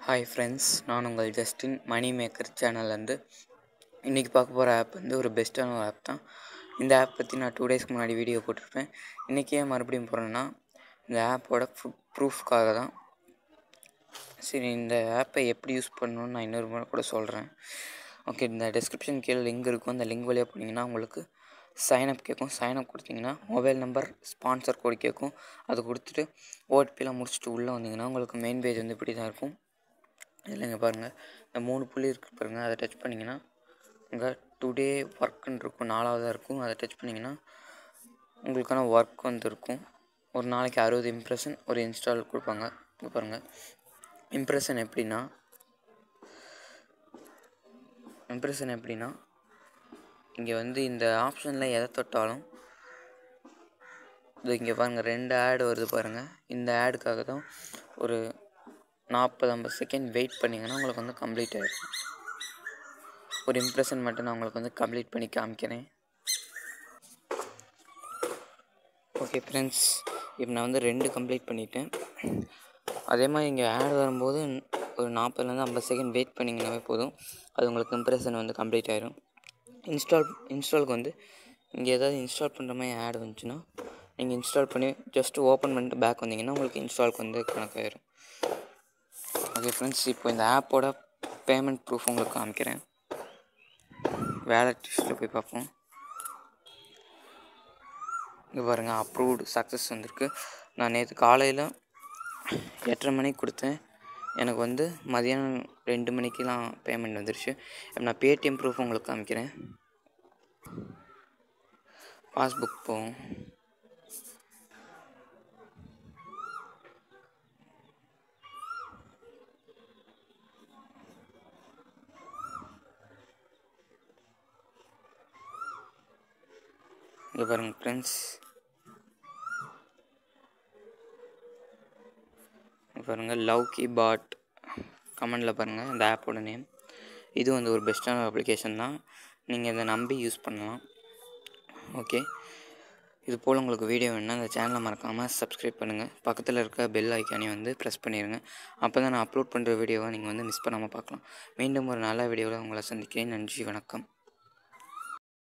hi friends நான் உங்கள் Justin மணி maker சேனல்லேருந்து இன்றைக்கி பார்க்க போகிற ஆப் வந்து ஒரு பெஸ்ட்டான ஒரு ஆப் தான் இந்த ஆப் பற்றி நான் டூ டேஸ்க்கு முன்னாடி வீடியோ போட்டிருப்பேன் இன்றைக்கி ஏன் மறுபடியும் போகிறேன்னா இந்த ஆப்போட ப்ரூஃப்காக தான் சரி இந்த ஆப்பை எப்படி யூஸ் பண்ணணும்னு நான் இன்னொரு முறை கூட சொல்கிறேன் ஓகே இந்த டிஸ்கிரிப்ஷன் கீழே லிங்க் இருக்கும் அந்த லிங்க் வழியாக போனீங்கன்னா உங்களுக்கு சைனப் கேட்கும் சைனப் கொடுத்தீங்கன்னா மொபைல் நம்பர் ஸ்பான்சர் கோடு கேட்கும் அது கொடுத்துட்டு ஓடிபிலாம் முடிச்சுட்டு உள்ளே வந்தீங்கன்னா உங்களுக்கு மெயின் பேஜ் வந்து இப்படி தான் இருக்கும் இதில் இங்கே பாருங்கள் இந்த மூணு புள்ளி இருக்கு பாருங்கள் அதை டச் பண்ணிங்கன்னா இங்கே டுடே ஒர்க்குன்னு இருக்கும் நாலாவதாக இருக்கும் அதை டச் பண்ணிங்கன்னா உங்களுக்கான ஒர்க் வந்து இருக்கும் ஒரு நாளைக்கு அறுபது இம்ப்ரெஷன் ஒரு இன்ஸ்டால் கொடுப்பாங்க இங்கே பாருங்கள் இம்ப்ரெஷன் எப்படின்னா இம்ப்ரெஷன் எப்படின்னா இங்கே வந்து இந்த ஆப்ஷனில் எதை தொட்டாலும் இது இங்கே பாருங்கள் ரெண்டு ஆடு வருது பாருங்கள் இந்த ஆடுக்காக தான் ஒரு நாற்பது ஐம்பது செகண்ட் வெயிட் பண்ணிங்கன்னா உங்களுக்கு வந்து கம்ப்ளீட் ஆகிடும் ஒரு இம்ப்ரெஷன் மட்டும் நான் உங்களுக்கு வந்து கம்ப்ளீட் பண்ணி காமிக்கிறேன் ஓகே ஃப்ரெண்ட்ஸ் இப்போ நான் வந்து ரெண்டு கம்ப்ளீட் பண்ணிட்டேன் அதே மாதிரி இங்கே ஆட் வரும்போது ஒரு நாற்பதுலேருந்து ஐம்பது செகண்ட் வெயிட் பண்ணிங்கனாவே போதும் அது உங்களுக்கு இம்ப்ரெஷன் வந்து கம்ப்ளீட் ஆயிரும் இன்ஸ்டால் இன்ஸ்டாலுக்கு வந்து இங்கே ஏதாவது இன்ஸ்டால் பண்ணுற மாதிரி ஆட் வந்துச்சுன்னா நீங்கள் இன்ஸ்டால் பண்ணி ஜஸ்ட்டு ஓப்பன் பண்ணிட்டு பேக் வந்தீங்கன்னா உங்களுக்கு இன்ஸ்டாலுக்கு வந்து கணக்காயிரும் ஓகே ஃப்ரெண்ட்ஸ் இப்போ இந்த ஆப்போட பேமெண்ட் ப்ரூஃப் உங்களுக்கு காமிக்கிறேன் வேலட் லிஸ்ட்டில் போய் பார்ப்போம் இங்கே பாருங்கள் அப்ரூவ்டு சக்ஸஸ் வந்திருக்கு நான் நேற்று காலையில் எட்டரை மணிக்கு கொடுத்தேன் எனக்கு வந்து மதியானம் ரெண்டு மணிக்கெலாம் பேமெண்ட் வந்துருச்சு இப்போ நான் பேடிஎம் ப்ரூஃப் உங்களுக்கு காமிக்கிறேன் பாஸ்புக் போவோம் இங்கே பாருங்கள் ஃப்ரெண்ட்ஸ் பாருங்கள் லவ் கி பாட் கமெண்டில் பாருங்கள் இந்த ஆப்போட நேம் இது வந்து ஒரு பெஸ்ட்டான அப்ளிகேஷன் தான் நீங்கள் இதை நம்பி யூஸ் பண்ணலாம் ஓகே இது போல் உங்களுக்கு வீடியோ வேணுன்னா இந்த சேனலை மறக்காமல் சப்ஸ்கிரைப் பண்ணுங்கள் பக்கத்தில் இருக்க பெல் ஐக்கானே வந்து ப்ரெஸ் பண்ணிடுங்க அப்போ தான் நான் அப்லோட் பண்ணுற வீடியோவை நீங்கள் வந்து மிஸ் பண்ணாமல் பார்க்கலாம் மீண்டும் ஒரு நல்ல வீடியோவில் உங்களை சந்திக்கிறேன் நன்றி வணக்கம்